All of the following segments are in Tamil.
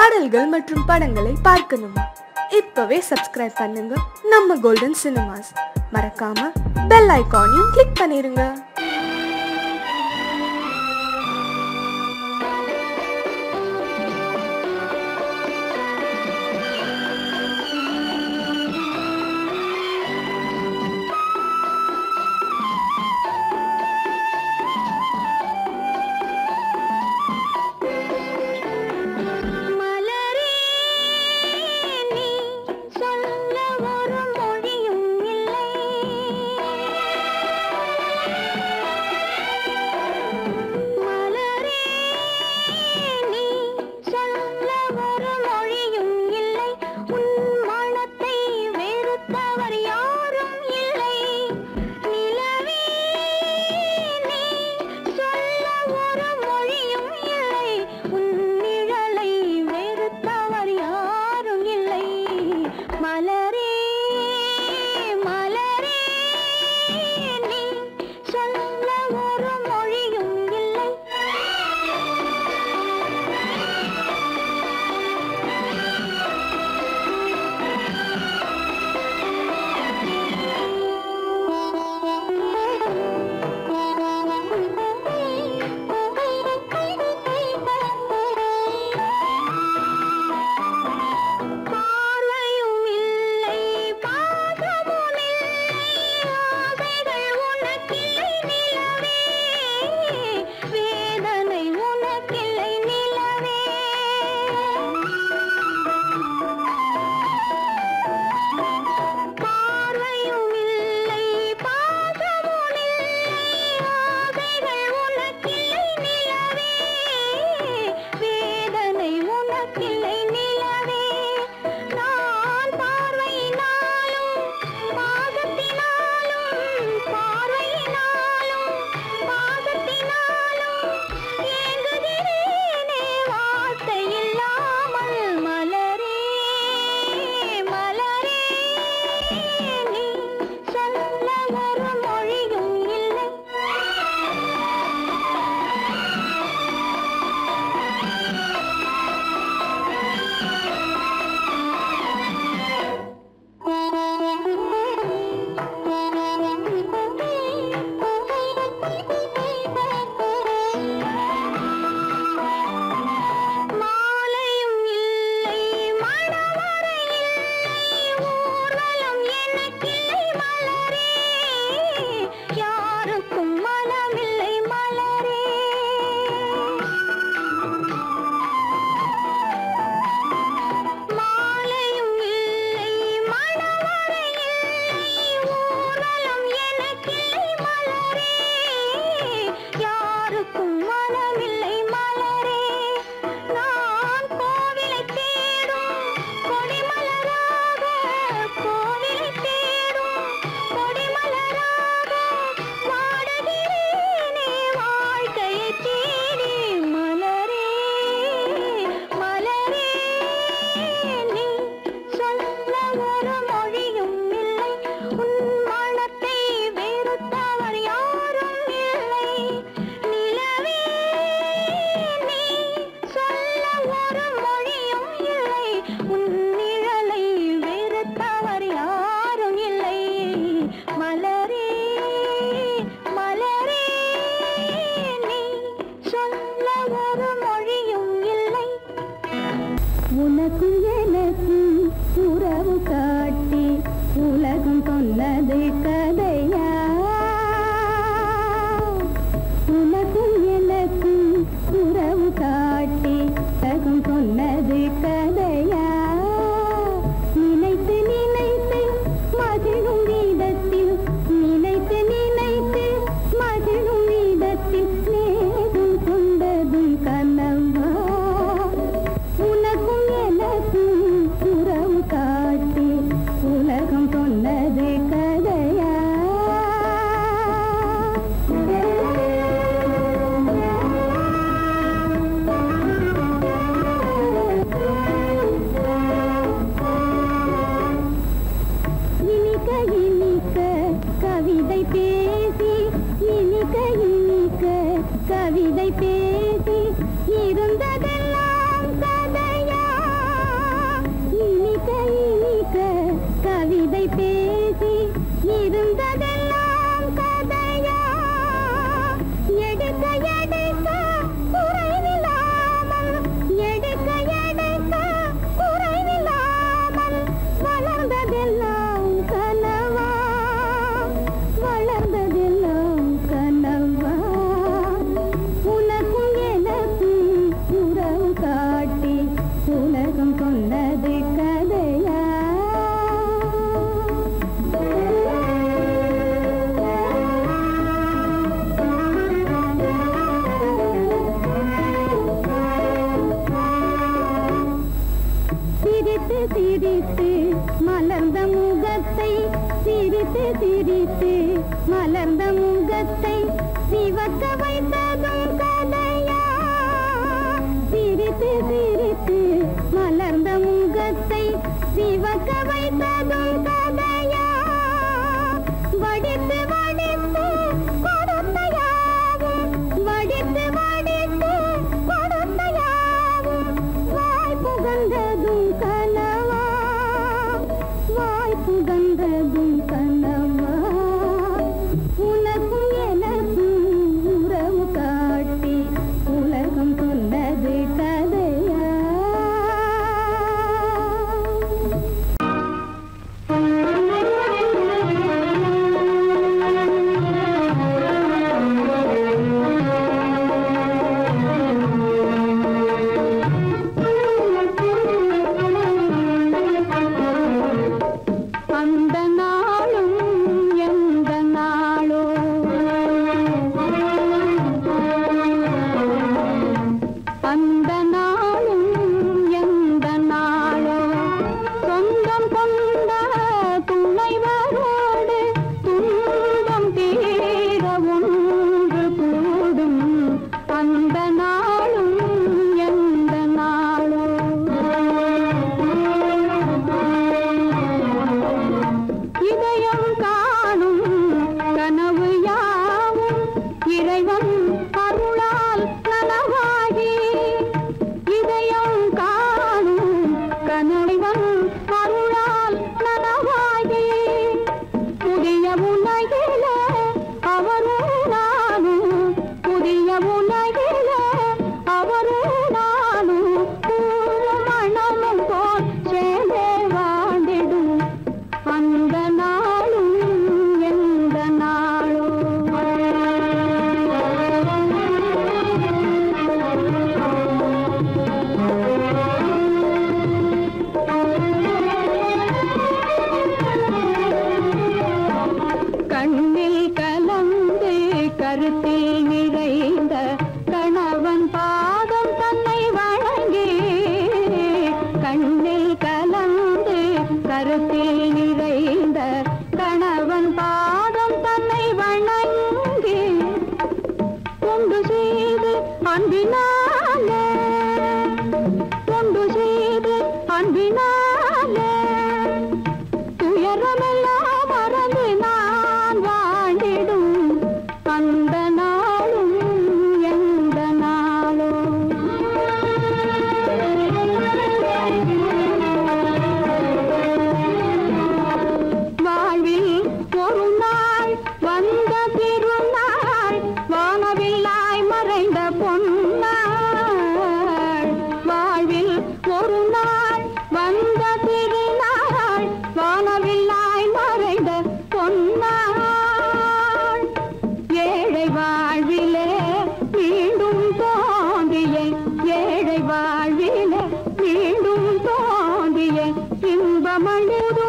பாடல்கள் மற்றும் படங்களை பார்க்கணுமா இப்பவே சப்ஸ்கிரைப் பண்ணுங்க நம்ம கோல்டன் சினிமாஸ் மறக்காம பெல் ஐகானையும் கிளிக் பண்ணிருங்க மலரே நீ சொல்ல ஒரு மொழியும் இல்லை மலரே நீ சொல்ல ஒரு மொழியும் இல்லை உன் மனத்தை வெறுத்தவர் யாரும் இல்லை நிலவே நீ சொல்ல ஒரு மொழியும் இல்லை உன் நிழலை வெறுத்தவர் யாரும் இல்லை மலரே மலரே நீ சொல்ல ஒரு மொழியும் இல்லை பார்வையும் இல்லை பாசமும் இல்லை ஆசைகள் உனக்கில்லை நிலவே வேதனை உனக்கில்லை நிலவே பார்வையும் இல்லை பாசமும் இல்லை ஆசைகள் உனக்கில்லை நிலவே வேதனை உனக்கில்லை நிலவே நான் பார்வையினாலும் பாசத்தினாலும் பார்வையினாலும் பாசத்தினாலும் ஏங்குகிறேனே வார்த்தை இல்லாமல் மலரே மலரே நீ சொல்ல ஒரு மொழியும் இல்லை மாலையும் இல்லை மணவரை இல்லை ஊர்வலம் எனக்கில்லை மலரே யாருக்கும் மனமில்லை மலரே மாலையும் இல்லை மணவரை இல்லை ஊர்வலம் எனக்கில்லை மலரே யாருக்கும் மனமில்லை மலரே நான் கோவிலை தேடும் கொடிமலராக கோவிலை தேடும் கொடிமலராக வாடுகிறேனே வாழ்க்கையை தேடி மலரே மலரே நீ சொல்ல ஒரு மொழியும் இல்லை உன் மனத்தை வெறுத்தவர் யாரும் இல்லை நிலவே நீ சொல்ல ஒரு மொழியும் இல்லை உன் நிழலை வெறுத்தவர் யாரும் இல்லை மலரே மலரே நீ சொல்ல ஒரு மொழியும் இல்லை உனக்கும் எனக்கும் உறவு காட்டி உலகம் கொண்டது கதையா உனக்கும் எனக்கும் உறவு காட்டி உலகம் கொண்டது கதையா நினைத்து நினைத்து மகிழும் வீதத்தில் நினைத்து நினைத்து மகிழும் வீதத்தில் நேரும் கொண்டதும் கனவா உனக்கும் எனக்கும் உறவு காட்டி உலகம் கொண்டது கதையா சிரித்து மலர்ந்த முகத்தை சிரித்து சிரித்து மலர்ந்த முகத்தை சிவக்க வைத்ததும் கதையா சிரித்து சிரித்து மலர்ந்த முகத்தை சிவக்க வைத்ததும் கதையா வடித்து வடித்து கொடுத்தையாவும் வடித்து வடித்து கொடுத்தையாவும் வாய் புகந்ததும் கனவா வாய் புகந்ததும் கனவா உனக்கும் எனக்கும் உறவு காட்டி உலகம் சொன்னது கதையா அந்த நாளும் எந்த நாளோ அந்த நாளும் எந்த நாளோ சொந்தம் கொண்ட துணைவரோடு துன்பம் தீர ஒன்று கூடும் அந்த நாளும் எந்த நாளோ இதயம் காணும் கனவு யாவும் இறைவன் அருளால் நனவாகி இதயம் காணும் கனவன் அருளால் நனவாகி புதிய உலகில அவரும் நானும் புதிய உலகில அவரும் நானும் பூரும் மணமும் போல் சேர்ந்தே வாழ்ந்திடும் அந்த நாளும் எந்த நாளோ கண்ணில் கலந்து கருத்தில் நிறைந்த கணவன் பாதம் தன்னை வழங்கி கண்ணில் கலந்து கருத்தில் நிறைந்த கணவன் பாதம் தன்னை வணங்கி கொண்டு செய்து அன்பினாலே கொண்டு செய்து அன்பினாலே துயரமெல்லாம் மறந்து நான் வாழ்ந்திடும் அந்த நாளும் எந்த நாளோ வாழ்வில் ஒரு நாள் வந்த திருநாள் வானவில்லாய் மறைந்த பொன்னாள் வாழ்வில் ஒரு நாள் வந்த திருநாள் வானவில்லாய் மறைந்த பொன்னாள் ஏழை வாழ்விலே மீண்டும் தோன்றிய ஏழை வாழ்விலே மீண்டும் தோன்றிய இன்பமழுது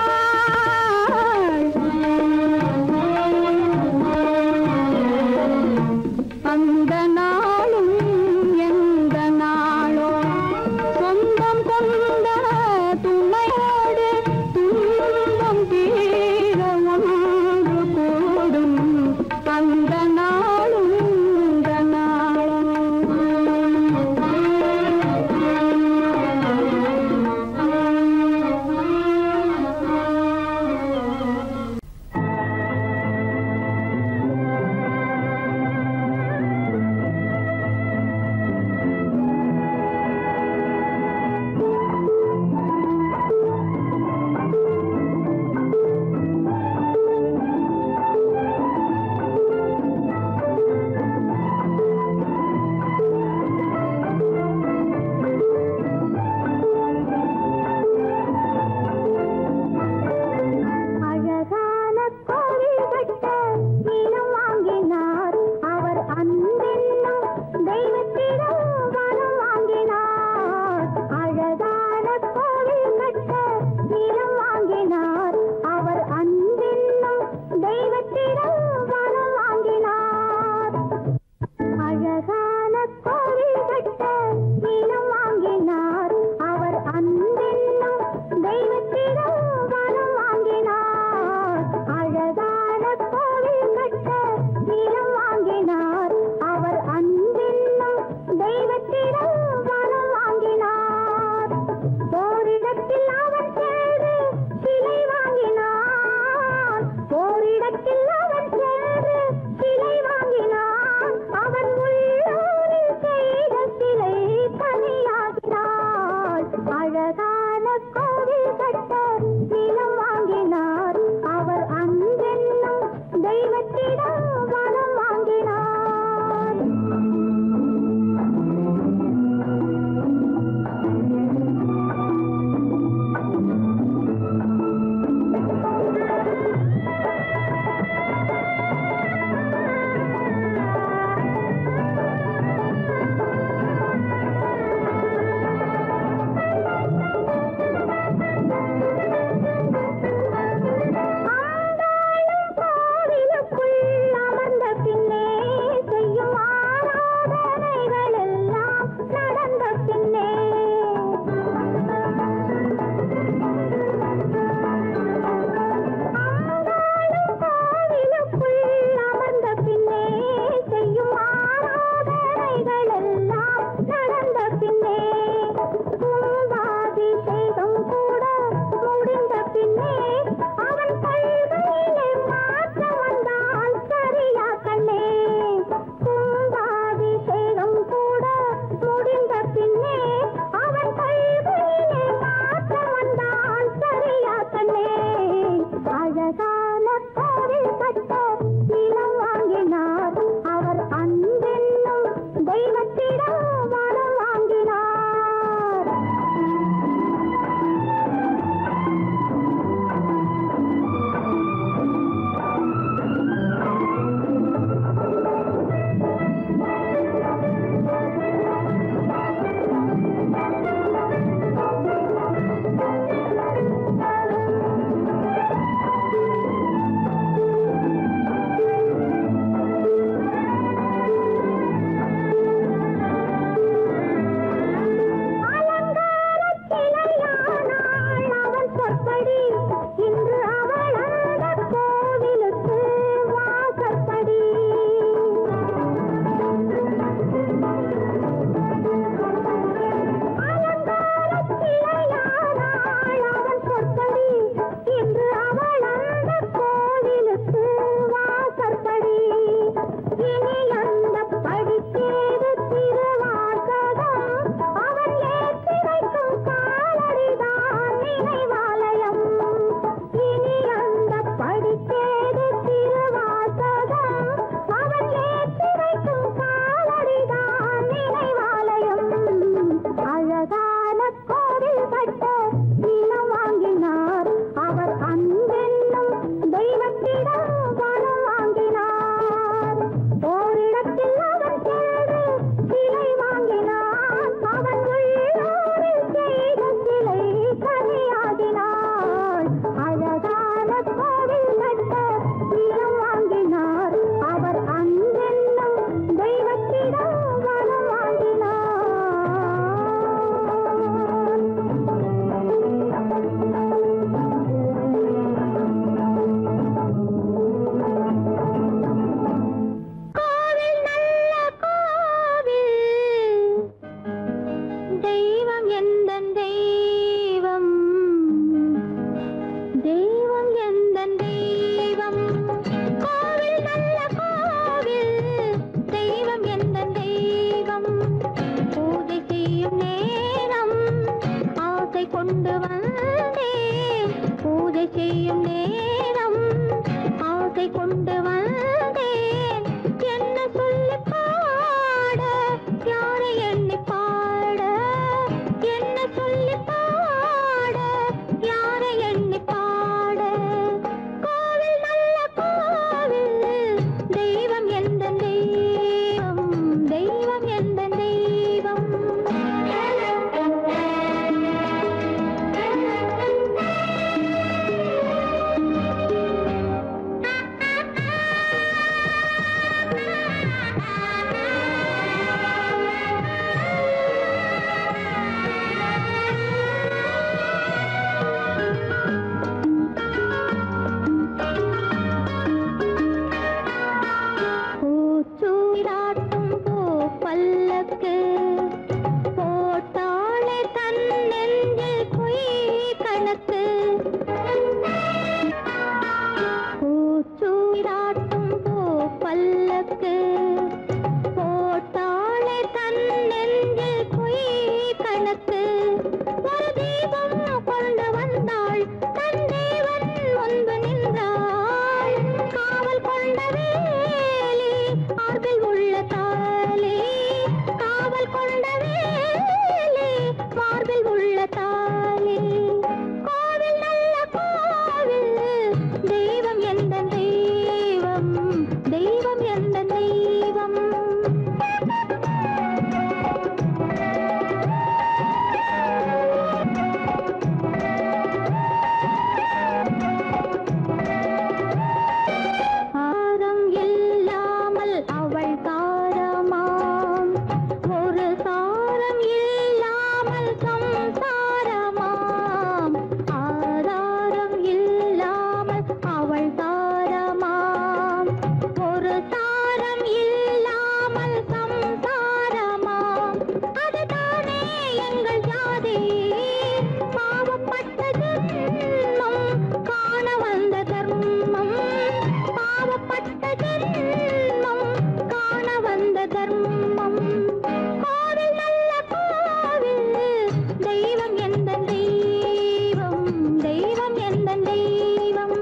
நாள் அந்த நாளும் எந்த நாளோ சொந்தம் கொண்ட துணையோடு துன்பம் தீர ஒன்று கூடும் அந்த நாளும் இந்த நாளும் உள்ளத்தாலே கோவில் நல்ல கோவில் தெய்வம் எந்த தெய்வம் தெய்வம் எந்த தெய்வம் ஆரம் இல்லாமல் அவள் தாரமாம் ஒரு சாரம் இல்லாமல் சம்சாரமாம் ஆதாரம் இல்லாமல் அவள் தாரமாம் ஒரு சாரம் இல்லாமல் சம்சாரமாம் அதுதானே எங்கள் ஜாதி பாவப்பட்ட ஜென்மம் காண வந்த தர்மம் பாவப்பட்ட ஜென்மம் காண வந்த தர்மம் கோவில் நல்ல கோவில் தெய்வம் எந்த தெய்வம் தெய்வம் எந்த தெய்வம்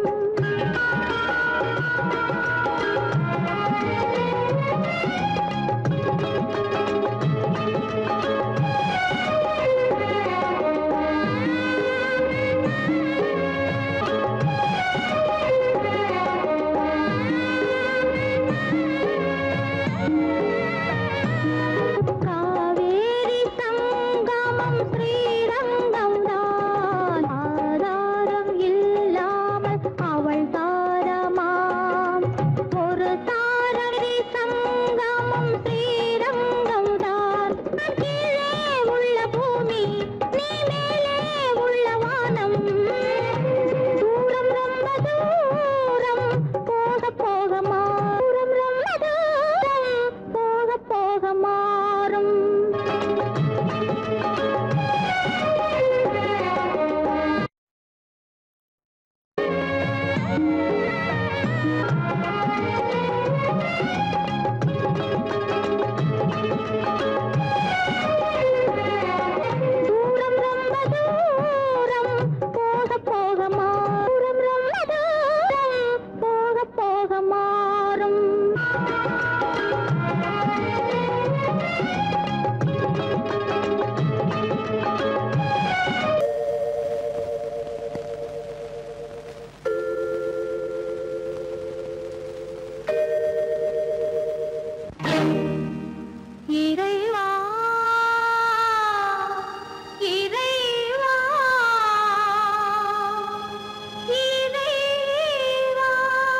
காவேரி சங்கமம் ஸ்ரீரங்கம் தான் ஆதாரம் இல்லாமல் அவள் தாரமாம் ஒரு தாரரி சங்கமம் ஸ்ரீரங்கம் தான் கீழே உள்ள பூமி நீ மேலே உள்ள வானம் தூரம் ரொம்ப தூரம் போக போக மாறும் ரொம்ப தூரம் போக போக மாறும் தூரம் ரொம்ப தூரம் போக போக மாறும் ரொம்ப தூரம் போக போக மாறும் இறைவா இறைவா இறைவா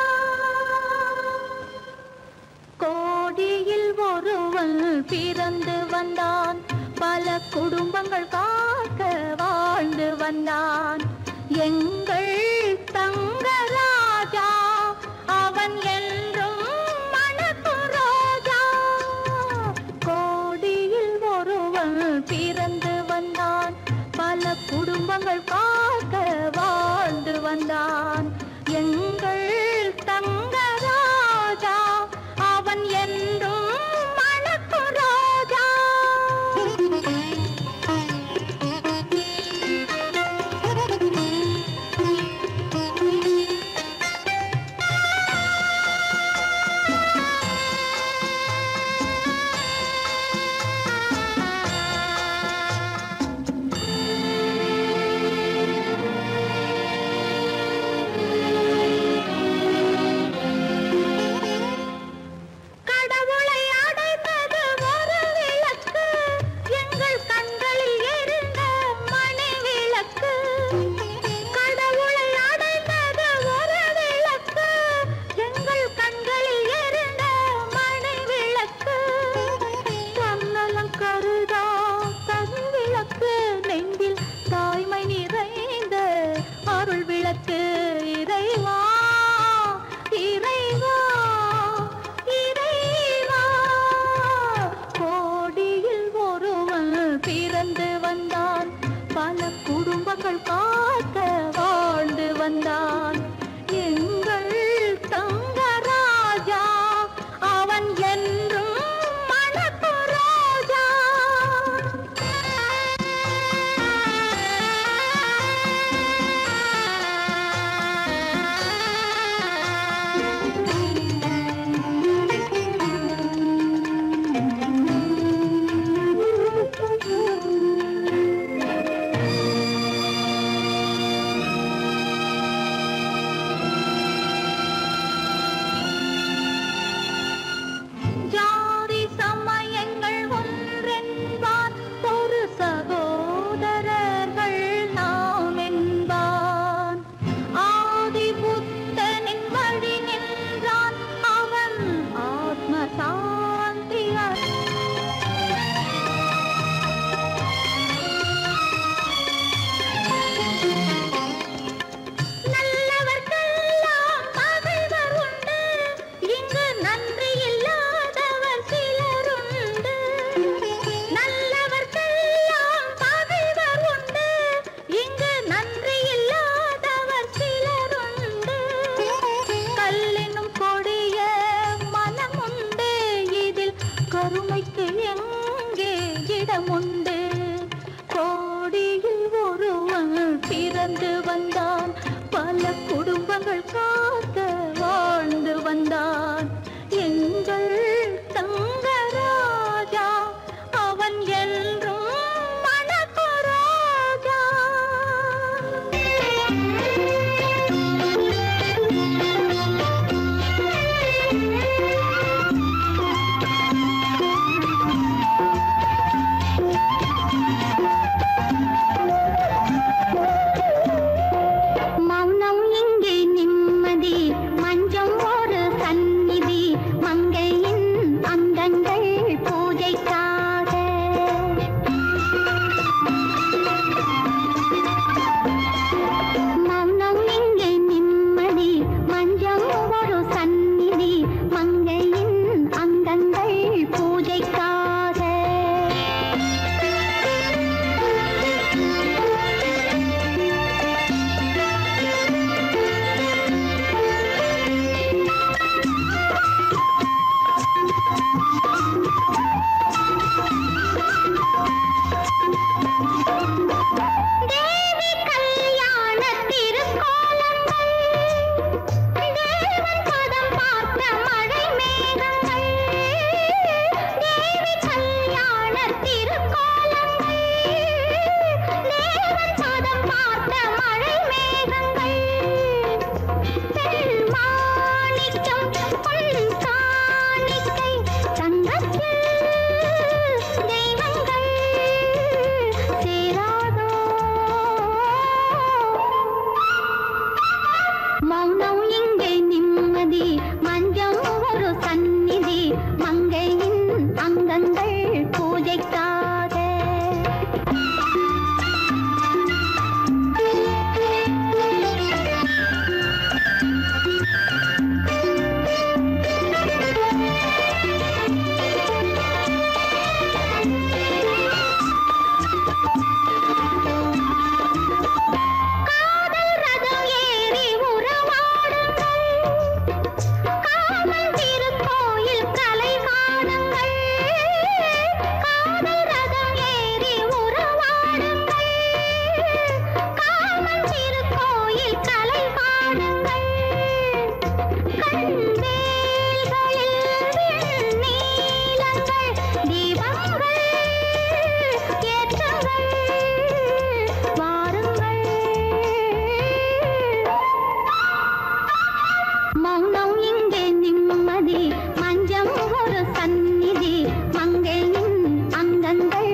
கோடியில் ஒருவன் பிறந்து வந்தான் பல குடும்பங்கள் காக்க வாழ்ந்து வந்தான் எங்கள் தங்கராஜா அவன் என்றும் மணக்கும் ரோஜா கோடியில் ஒருவன் பிறந்து வந்தான் பல குடும்பங்கள் காக்க வாழ்ந்து வந்தான் எங்கள் தங்கராஜா அவன் என்றும் மணக்கும் ரோஜா கடவுளை அடைந்தது ஒரு விளக்கு எங்கள் கண்களில் எரிந்த மணி விளக்கு கடவுளை அடைந்தது ஒரு விளக்கு எங்கள் கண்களில் எரிந்த மணி விளக்கு தன்னலம் கருதா தன் விளக்கு நெஞ்சில் தாய்மை நிறைந்த அருள் விளக்கு இறைவா இறைவா இறைவா கோடியில் ஒருவன் பிறந்து வந்தான் பல குடும்பங்கள் காக்க வாழ்ந்து வந்தான் எங்கள் தங்கராஜா அவன் என்றும் மணக்கு ரோஜா பிறந்து வந்தான் பல குடும்பங்கள் காக்க வாழ்ந்து வந்தான் எங்கள் தங்கராஜா அவன் என்றும் மணக்கராஜா மௌனம் இங்கே நிம்மதி மஞ்சம் ஒரு சந்நிதி மங்கையின் அங்கங்கள் பூஜைக்காக மௌனம் இங்கே நிம்மதி மஞ்சம் ஒரு சந்நிதி மங்கையின் அங்கங்கள் பூஜைக்காக தேவி கல்யாண திருக்கோலங்கள் தேவன் பதம் பார்த்த மழை மேகங்கள் தேவி கல்யாண திருக்கோலங்கள் தேவன் பதம் பார்த்த மழை மேகங்கள் மாணிக்கம் பொன் காணிக்கை தங்கத்தில் தெய்வங்கள் சேராதோ மௌனம் இங்கே நிம்மதி மஞ்சம் ஒரு சந்நிதி மங்கையின் அங்கங்கள் பூஜைக்காக காதல் ரதம் ஏறி உறவாடுங்கள் காமன் திருக்கோயில் கலை காணுங்கள் காதல் ரதம் ஏறி உறவாடுங்கள் காமன் திருக்கோயில் கலை காணுங்கள் கண்வேல்களில் வெண்ணீலங்கள் தீபங்கள் ஏற்றுங்கள் வாருங்கள் மௌனம் இங்கே நிம்மதி மஞ்சம் ஒரு சந்நிதி மங்கையின் அங்கங்கள்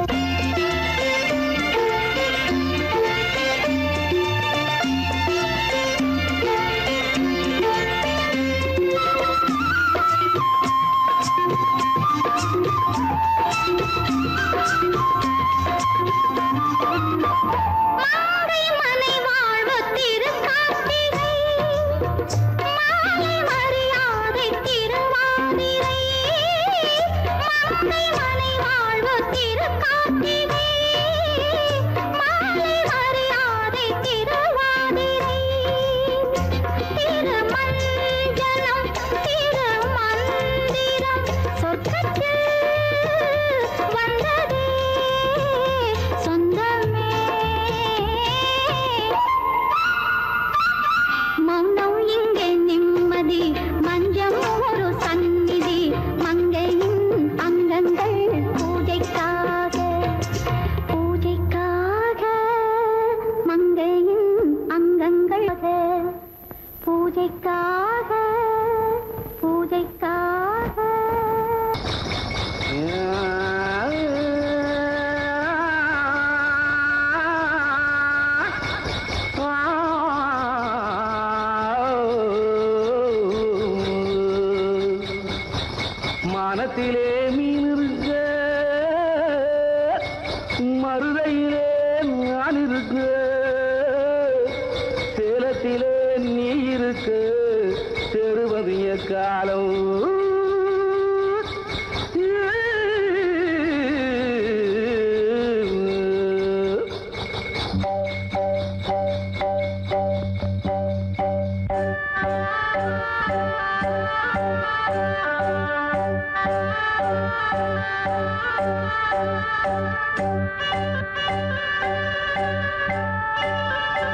மாலை மனை வாழ்வு திருக்கார்த்திகை மாலை மரியாதை திருவாதிரை மாலை மனை வாழ்வு திருக்கார்த்திகை மாலை மரியாதை திருவாதிரை திருமஞ்சனம் திருமந்திரம் சொர்க்கத்தில் வந்ததே சொந்தமே மௌனம் இங்கே நிம்மதி மஞ்சம் ஒரு சந்நிதி மங்கையின் அங்கங்கள் பூஜைக்காக பூஜைக்காக மங்கையின் அங்கங்கள் பூஜைக்காக பூஜைக்காக மானத்திலே மீன் இருக்க மருதையிலே நான் இருக்க சேலத்திலே நீ இருக்க செருவதிய காலம் Thank you.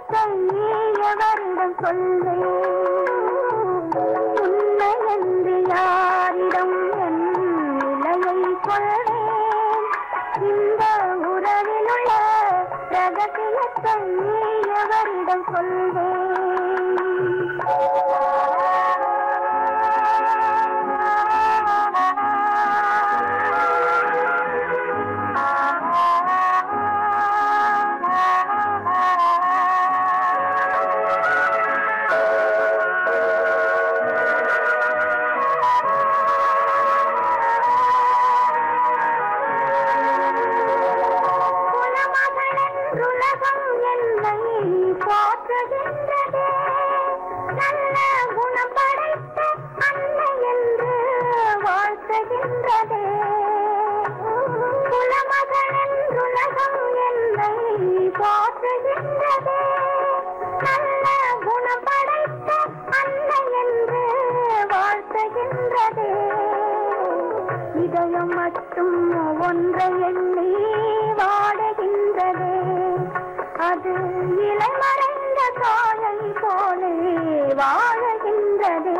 ரகசியத்தை எவரிடம் சொல்வேன் உண்மை என்று யாரிடம் என் நிலையை சொல்வேன் இந்த உறவில் உள்ள ரகசியத்தை எவரிடம் குலமகளென்றுலகம் என்னை போற்றுகின்றதே நல்ல குணம் படைத்த அன்னை என்று வாழ்த்துகின்றதே குலமகளென்றுலகம் என்னை போற்றுகின்றதே நல்ல குணம் படைத்த அன்னை என்று வாழ்த்துகின்றதே இதயம் மட்டும் ஒன்றை எண்ணி வாடுகின்றதே அது இலை மறைந்த காயை போலே வாழுகின்றதே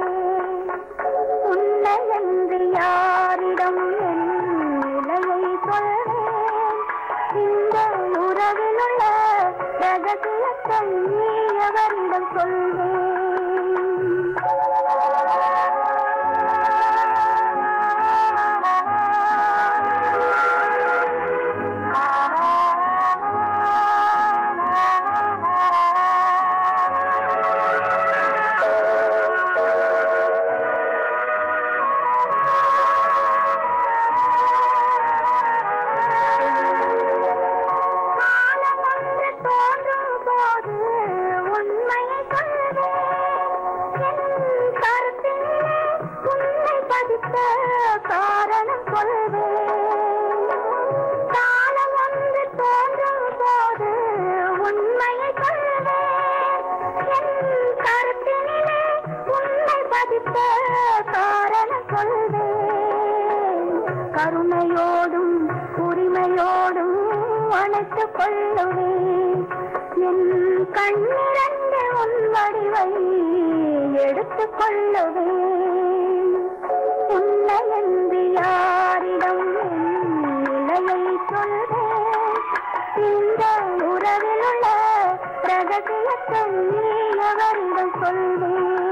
உன்னை என்று யாரிடம் என் நிலையை சொல்வேன் இந்த உறவில் உள்ள ரகசியத்தை எவரிடம் காலம் ஒன்று தோன்றும் போது உண்மையை சொல்வேன் என் கருத்திலே உன்னை பதித்த காரணம் சொல்வேன் காலம் ஒன்று தோன்றும் போது உண்மையை சொல்வேன் என் கருத்தினிலே உன்னை பதித்த காரணம் சொல்வேன் கருணையோடும் உரிமையோடும் அணைத்துக் கொள்ளுவேன் என் கண்ணிரண்டு உன் வடிவை எடுத்துக் கொள்ளுவேன் உன்னை என்று யாரிடம் என் நிலையை சொல்வேன் இந்த உறவில் உள்ள ரகசியத்தை எவரிடம் சொல்வேன்